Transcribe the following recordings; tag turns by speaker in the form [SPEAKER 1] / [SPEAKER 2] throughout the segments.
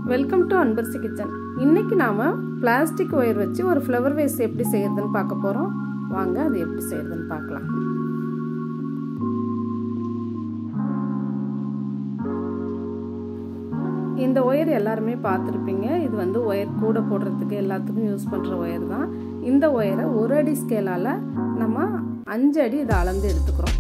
[SPEAKER 1] welcome to அன்பர்சி kitchen இன்னைக்கு நாம plastic wire வச்சு ஒரு ஃப்ளவர் வேஸ் எப்படி செய்யறதுன்னு பார்க்க போறோம் வாங்க அது எப்படி செய்யறதுன்னு பார்க்கலாம் இந்த ஒயர் எல்லாருமே பார்த்துருப்பீங்க இது வந்து ஒயர் கூட போடுறதுக்கு எல்லாத்துக்கும் யூஸ் பண்ணுற ஒயர் தான் இந்த ஒயரை ஒரு அடி ஸ்கேலால் நம்ம அஞ்சு அடி இதை அளந்து எடுத்துக்கிறோம்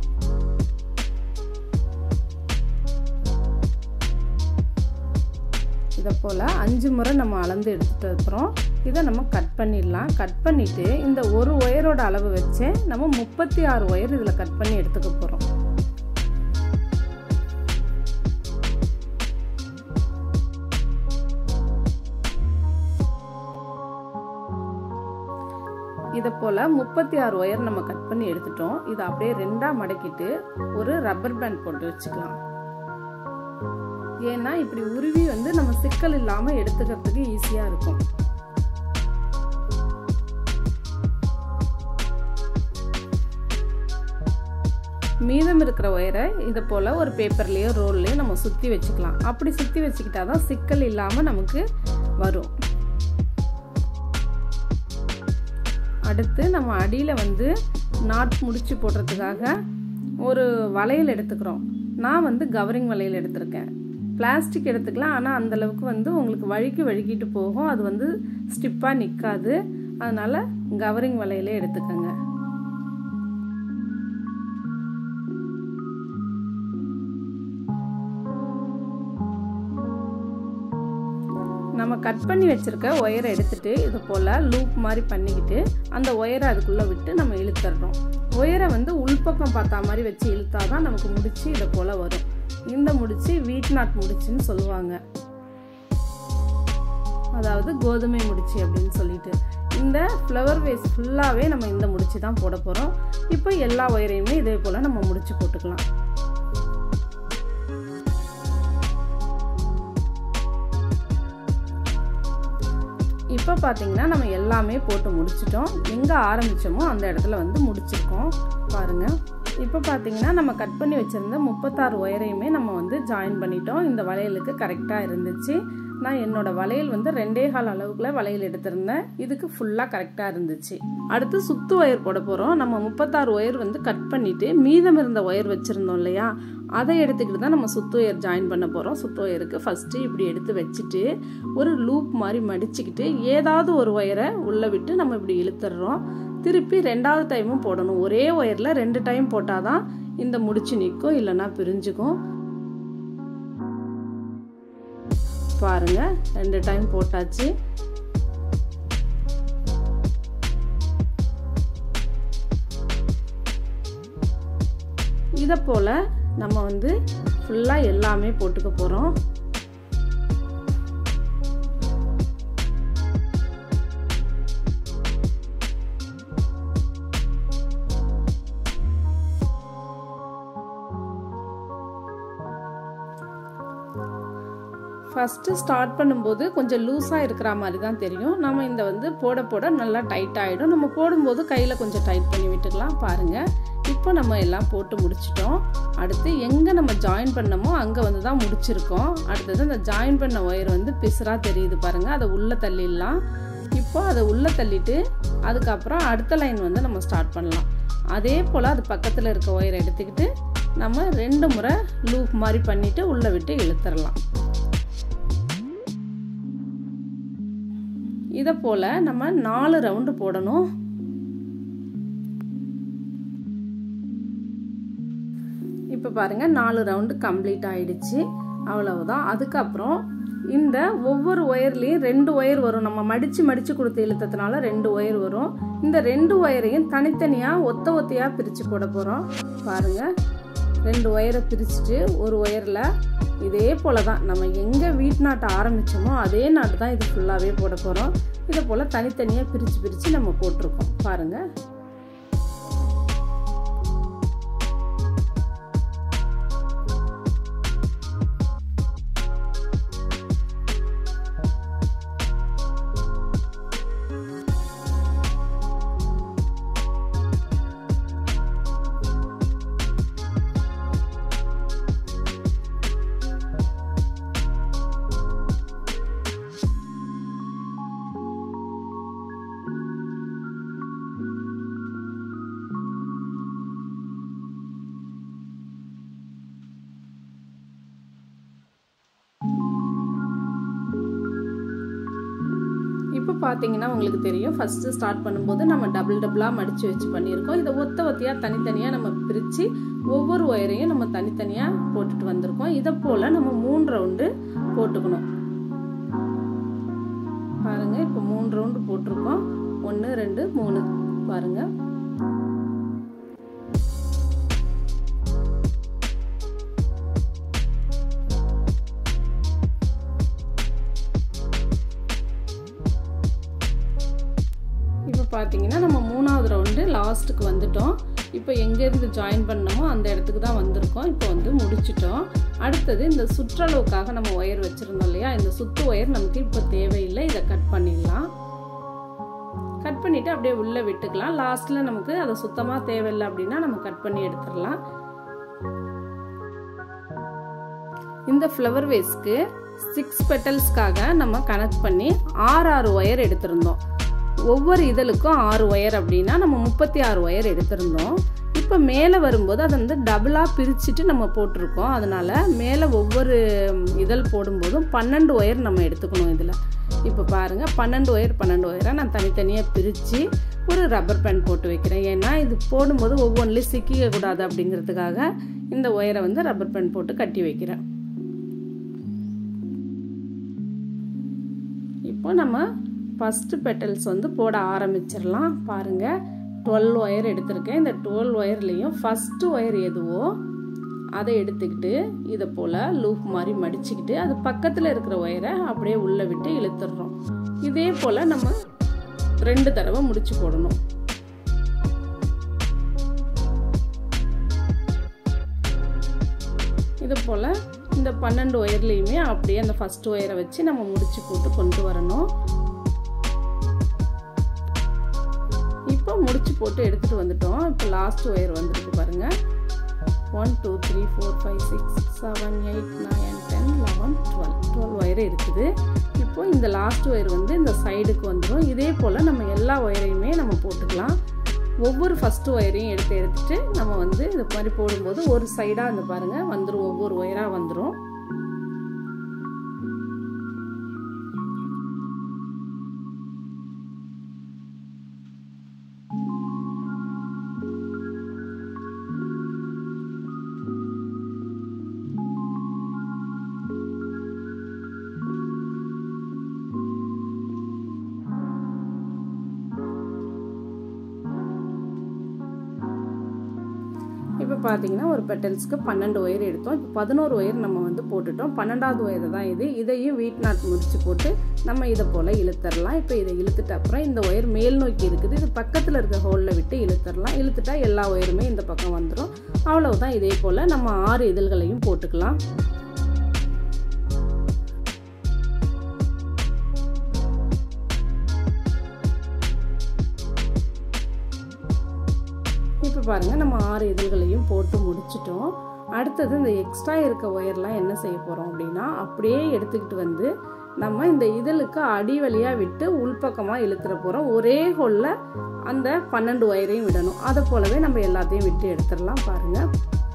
[SPEAKER 1] இதை போல் அஞ்சு முறை நம்ம அளந்து எடுத்துகிட்டு அப்புறம் இதை நம்ம கட் பண்ணிடலாம் கட் பண்ணிவிட்டு இந்த ஒரு ஒயரோட அளவு வச்சு நம்ம முப்பத்தி ஆறு ஒயர் இதில் கட் பண்ணி எடுத்துக்க போகிறோம் இதை போல் முப்பத்தி ஆறு ஒயர் நம்ம கட் பண்ணி எடுத்துட்டோம் இதை அப்படியே ரெண்டாக மடக்கிட்டு ஒரு ரப்பர் பேண்ட் போட்டு வச்சுக்கலாம் ஏன்னா இப்படி உருவி வந்து நம்ம சிக்கல் இல்லாமல் எடுத்துக்கிறதுக்கு ஈஸியாக இருக்கும் மீதம் இருக்கிற ஒயரை இதை போல் ஒரு பேப்பர்லேயோ ரோல்லையோ நம்ம சுற்றி வச்சுக்கலாம் அப்படி சுற்றி வச்சுக்கிட்டா தான் சிக்கல் இல்லாமல் நமக்கு வரும் அடுத்து நம்ம அடியில் வந்து நாட் முடிச்சு போடுறதுக்காக ஒரு வளையல் எடுத்துக்கிறோம் நான் வந்து கவரிங் வளையல் எடுத்திருக்கேன் பிளாஸ்டிக் எடுத்துக்கலாம் ஆனால் அந்தளவுக்கு வந்து உங்களுக்கு வழுக்கி வழுக்கிட்டு போகும் அது வந்து ஸ்டிப்பாக நிற்காது அதனால் கவரிங் வளையலே எடுத்துக்கோங்க நம்ம கட் பண்ணி வச்சுருக்க ஒயரை எடுத்துட்டு இது போல் லூப் மாதிரி பண்ணிக்கிட்டு அந்த ஒயரை அதுக்குள்ளே விட்டு நம்ம இழுத்துடுறோம் ஒயரை வந்து உள்பக்கம் பார்த்தா மாதிரி வச்சு இழுத்தா தான் நமக்கு முடிச்சு இதை போல் வரும் இந்த முடிச்சு வீட் நாட் முடிச்சுன்னு சொல்லுவாங்க அதாவது கோதுமை முடிச்சு அப்படின்னு சொல்லிட்டு இந்த ஃப்ளவர் வேஸ் ஃபுல்லாகவே நம்ம இந்த முடிச்சு தான் போட போகிறோம் இப்போ எல்லா ஒயரையுமே இதே போல் நம்ம முடிச்சு போட்டுக்கலாம் இப்போ பார்த்தீங்கன்னா நம்ம எல்லாமே போட்டு முடிச்சிட்டோம் எங்கே ஆரம்பித்தோமோ அந்த இடத்துல வந்து முடிச்சிருக்கோம் பாருங்கள் இப்போ பார்த்தீங்கன்னா நம்ம கட் பண்ணி வச்சுருந்த முப்பத்தாறு ஒயரையுமே நம்ம வந்து ஜாயின் பண்ணிட்டோம் இந்த வளையலுக்கு கரெக்டாக இருந்துச்சு நான் என்னோட வளையல் வந்து ரெண்டே கால் அளவுக்குள்ள வளையல் எடுத்திருந்தேன் இதுக்கு ஃபுல்லாக கரெக்டாக இருந்துச்சு அடுத்து சுத்து ஒயர் போட போகிறோம் நம்ம முப்பத்தாறு ஒயர் வந்து கட் பண்ணிவிட்டு மீதம் இருந்த ஒயர் வச்சுருந்தோம் இல்லையா அதை எடுத்துக்கிட்டு தான் நம்ம சுத்து ஒயர் ஜாயின் பண்ண போகிறோம் சுத்து ஒயருக்கு ஃபஸ்ட்டு இப்படி எடுத்து வச்சுட்டு ஒரு லூப் மாதிரி மடிச்சுக்கிட்டு ஏதாவது ஒரு ஒயரை உள்ளே விட்டு நம்ம இப்படி இழுத்துடுறோம் திருப்பி ரெண்டாவது டைமும் போடணும் ஒரே ஒயரில் ரெண்டு டைம் போட்டால் தான் இந்த முடிச்சு நிற்கும் இல்லைன்னா பிரிஞ்சுக்கும் பாருங்க ரெண்டு டைம் போட்டாச்சு இதை போல் நம்ம வந்து ஃபுல்லாக எல்லாமே போட்டுக்க போகிறோம் ஃபஸ்ட்டு ஸ்டார்ட் பண்ணும்போது கொஞ்சம் லூஸாக இருக்கிற மாதிரி தான் தெரியும் நம்ம இந்த வந்து போட போட நல்லா டைட் ஆகிடும் நம்ம போடும்போது கையில் கொஞ்சம் டைட் பண்ணி விட்டுக்கலாம் பாருங்கள் இப்போ நம்ம எல்லாம் போட்டு முடிச்சிட்டோம் அடுத்து எங்கே நம்ம ஜாயின் பண்ணமோ அங்கே வந்து தான் முடிச்சிருக்கோம் அடுத்தது அந்த ஜாயின் பண்ண ஒயர் வந்து பிசுறாக தெரியுது பாருங்கள் அதை உள்ளே தள்ளிடலாம் இப்போ அதை உள்ளே தள்ளிட்டு அதுக்கப்புறம் அடுத்த லைன் வந்து நம்ம ஸ்டார்ட் பண்ணலாம் அதே போல் அது பக்கத்தில் இருக்க ஒயரை எடுத்துக்கிட்டு நம்ம ரெண்டு முறை லூப் மாதிரி பண்ணிவிட்டு உள்ளே விட்டு இழுத்துடலாம் இதை போல் நம்ம நாலு ரவுண்டு போடணும் இப்போ பாருங்கள் நாலு ரவுண்டு கம்ப்ளீட் ஆயிடுச்சு அவ்வளவுதான் அதுக்கப்புறம் இந்த ஒவ்வொரு ஒயர்லேயும் ரெண்டு ஒயர் வரும் நம்ம மடித்து மடித்து கொடுத்து இழுத்ததுனால ரெண்டு ஒயர் வரும் இந்த ரெண்டு ஒயரையும் தனித்தனியாக ஒத்த ஒத்தையாக பிரித்து போட போகிறோம் பாருங்கள் ரெண்டு ஒயரை பிரிச்சுட்டு ஒரு ஒயரில் இதே போல தான் நம்ம எங்கே வீட் நாட்டை ஆரம்பித்தோமோ அதே நாட்டு தான் இது ஃபுல்லாகவே போட போகிறோம் இதை போல் தனித்தனியாக பிரித்து பிரித்து நம்ம போட்டிருக்கோம் பாருங்கள் பார்த்தீங்கன்னா உங்களுக்கு தெரியும் ஃபஸ்ட்டு ஸ்டார்ட் பண்ணும்போது நம்ம டபுள் டபுளாக மடித்து வச்சு பண்ணியிருக்கோம் இதை ஒத்த ஒத்தையாக தனித்தனியாக நம்ம பிரித்து ஒவ்வொரு ஒயரையும் நம்ம தனித்தனியாக போட்டுட்டு வந்திருக்கோம் இதை போல் நம்ம மூணு ரவுண்டு போட்டுக்கணும் பாருங்க இப்போ மூணு ரவுண்டு போட்டிருக்கோம் ஒன்று ரெண்டு மூணு பாருங்க இப்போ பார்த்தீங்கன்னா நம்ம மூணாவது ரவுண்டு லாஸ்ட்டுக்கு வந்துட்டோம் இப்போ எங்கேருந்து ஜாயின் பண்ணமோ அந்த இடத்துக்கு தான் வந்திருக்கோம் இப்போ வந்து முடிச்சிட்டோம் அடுத்தது இந்த சுற்றளவுக்காக நம்ம ஒயர் வச்சுருந்தோம் இல்லையா இந்த சுத்து ஒயர் நமக்கு இப்போ தேவையில்லை இதை கட் பண்ணிடலாம் கட் பண்ணிவிட்டு அப்படியே உள்ளே விட்டுக்கலாம் லாஸ்ட்டில் நமக்கு அதை சுத்தமாக தேவையில்லை அப்படின்னா நம்ம கட் பண்ணி எடுத்துடலாம் இந்த ஃப்ளவர் வேஸ்க்கு சிக்ஸ் பெட்டல்ஸ்க்காக நம்ம கனெக்ட் பண்ணி ஆறு ஆறு ஒயர் எடுத்திருந்தோம் ஒவ்வொரு இதழுக்கும் ஆறு ஒயர் அப்படின்னா நம்ம முப்பத்தி ஆறு ஒயர் எடுத்திருந்தோம் இப்போ மேலே வரும்போது அதை வந்து டபுளாக பிரிச்சுட்டு நம்ம போட்டிருக்கோம் அதனால் மேலே ஒவ்வொரு இதழ் போடும்போதும் பன்னெண்டு ஒயர் நம்ம எடுத்துக்கணும் இதில் இப்போ பாருங்கள் பன்னெண்டு ஒயர் பன்னெண்டு ஒயராக நான் தனித்தனியாக பிரித்து ஒரு ரப்பர் பேண்ட் போட்டு வைக்கிறேன் ஏன்னா இது போடும்போது ஒவ்வொன்றிலையும் சிக்கிக்க கூடாது அப்படிங்கிறதுக்காக இந்த ஒயரை வந்து ரப்பர் பேண்ட் போட்டு கட்டி வைக்கிறேன் இப்போ நம்ம ஃபஸ்ட்டு பெட்டல்ஸ் வந்து போட ஆரம்பிச்சிடலாம் பாருங்கள் டுவெல் ஒயர் எடுத்திருக்கேன் இந்த டுவெல் ஒயர்லேயும் ஃபஸ்ட்டு ஒயர் எதுவோ அதை எடுத்துக்கிட்டு இதை போல் லூப் மாதிரி மடிச்சுக்கிட்டு அது பக்கத்தில் இருக்கிற ஒயரை அப்படியே உள்ளே விட்டு இழுத்துடுறோம் இதே போல் நம்ம ரெண்டு தடவை முடிச்சு போடணும் இது போல் இந்த பன்னெண்டு ஒயர்லேயுமே அப்படியே அந்த ஃபஸ்ட் ஒயரை வச்சு நம்ம முடிச்சு போட்டு கொண்டு வரணும் இப்போ முடிச்சு போட்டு எடுத்துகிட்டு வந்துட்டோம் இப்போ லாஸ்ட் ஒயர் வந்துருக்கு பாருங்கள் one two three four five six seven eight nine ten eleven twelve twelve wire இருக்குது இப்போ இந்த லாஸ்ட் ஒயர் வந்து இந்த சைடுக்கு வந்துடும் இதே போல் நம்ம எல்லா ஒயரையுமே நம்ம போட்டுக்கலாம் ஒவ்வொரு ஃபஸ்ட்டு ஒயரையும் எடுத்து எடுத்துட்டு நம்ம வந்து இது மாதிரி போடும்போது ஒரு சைடாக இந்த பாருங்கள் வந்துடும் ஒவ்வொரு ஒயராக வந்துடும் இப்போ பார்த்தீங்கன்னா ஒரு பெட்டல்ஸ்க்கு பன்னெண்டு ஒயர் எடுத்தோம் இப்போ பதினோரு ஒயர் நம்ம வந்து போட்டுட்டோம் பன்னெண்டாவது ஒயர் தான் இது இதையும் வீட் நாட் முடிச்சு போட்டு நம்ம இதை போல் இழுத்துடலாம் இப்போ இதை இழுத்துட்டு அப்புறம் இந்த ஒயர் மேல் நோக்கி இருக்குது இது பக்கத்தில் இருக்க ஹோலில் விட்டு இழுத்துடலாம் இழுத்துட்டா எல்லா ஒயருமே இந்த பக்கம் வந்துடும் அவ்வளவுதான் இதே போல் நம்ம ஆறு இதழ்களையும் போட்டுக்கலாம் இப்போ பாருங்கள் நம்ம ஆறு இதழ்களையும் போட்டு முடிச்சிட்டோம் அடுத்தது இந்த எக்ஸ்ட்ரா இருக்க ஒயர்லாம் என்ன செய்ய போகிறோம் அப்படின்னா அப்படியே எடுத்துக்கிட்டு வந்து நம்ம இந்த இதழுக்கு அடி வழியாக விட்டு உள்பக்கமாக இழுத்துற போகிறோம் ஒரே ஹோலில் அந்த பன்னெண்டு ஒயரையும் விடணும் அதை போலவே நம்ம எல்லாத்தையும் விட்டு எடுத்துடலாம் பாருங்கள்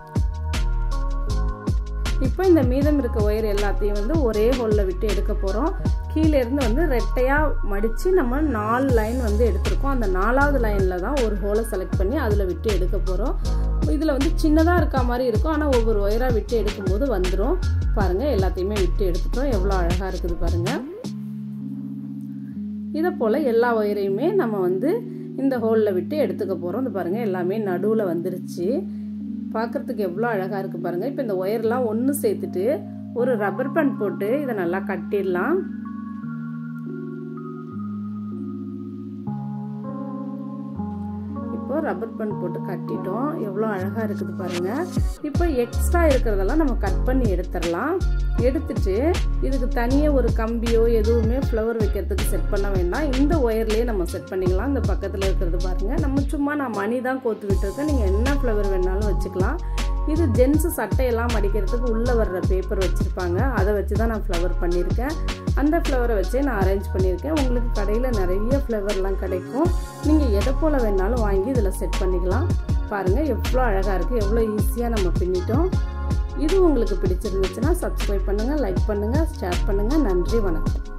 [SPEAKER 1] இப்போ இந்த மீதம் இருக்க ஒயர் எல்லாத்தையும் வந்து ஒரே ஹோலில் விட்டு எடுக்க போகிறோம் கீழேருந்து வந்து ரெட்டையாக மடித்து நம்ம நாலு லைன் வந்து எடுத்திருக்கோம் அந்த நாலாவது லைனில் தான் ஒரு ஹோலை செலக்ட் பண்ணி அதில் விட்டு எடுக்க போகிறோம் இதில் வந்து சின்னதாக இருக்க மாதிரி இருக்கும் ஆனால் ஒவ்வொரு ஒயராக விட்டு எடுக்கும்போது வந்துடும் பாருங்கள் எல்லாத்தையுமே விட்டு எடுத்துட்டோம் எவ்வளோ அழகாக இருக்குது பாருங்கள் இதை போல் எல்லா ஒயரையுமே நம்ம வந்து இந்த ஹோலில் விட்டு எடுத்துக்க போகிறோம் இந்த பாருங்கள் எல்லாமே நடுவில் வந்துருச்சு பார்க்குறதுக்கு எவ்வளோ அழகாக இருக்குது பாருங்கள் இப்போ இந்த ஒயர்லாம் ஒன்று சேர்த்துட்டு ஒரு ரப்பர் பேண்ட் போட்டு இதை நல்லா கட்டிடலாம் இப்போ ரப்பர் பேண்ட் போட்டு கட்டிட்டோம் எவ்வளோ அழகாக இருக்குது பாருங்கள் இப்போ எக்ஸ்ட்ரா இருக்கிறதெல்லாம் நம்ம கட் பண்ணி எடுத்துடலாம் எடுத்துட்டு இதுக்கு தனியாக ஒரு கம்பியோ எதுவுமே ஃப்ளவர் வைக்கிறதுக்கு செட் பண்ண வேண்டாம் இந்த ஒயர்லேயே நம்ம செட் பண்ணிக்கலாம் இந்த பக்கத்தில் இருக்கிறது பாருங்கள் நம்ம சும்மா நான் மணி தான் கோத்து விட்டுருக்கேன் நீங்கள் என்ன ஃப்ளவர் வேணாலும் வச்சுக்கலாம் இது ஜென்ஸு சட்டையெல்லாம் மடிக்கிறதுக்கு உள்ளே வர்ற பேப்பர் வச்சுருப்பாங்க அதை வச்சு தான் நான் ஃப்ளவர் பண்ணியிருக்கேன் அந்த ஃப்ளவரை வச்சே நான் அரேஞ்ச் பண்ணியிருக்கேன் உங்களுக்கு கடையில் நிறைய ஃப்ளவர்லாம் கிடைக்கும் நீங்கள் எதை போல் வேணாலும் வாங்கி இதில் செட் பண்ணிக்கலாம் பாருங்கள் எவ்வளோ அழகாக இருக்குது எவ்வளோ ஈஸியாக நம்ம பின்னிட்டோம் இது உங்களுக்கு பிடிச்சிருந்துச்சுன்னா சப்ஸ்கிரைப் பண்ணுங்கள் லைக் பண்ணுங்கள் ஷேர் பண்ணுங்கள் நன்றி வணக்கம்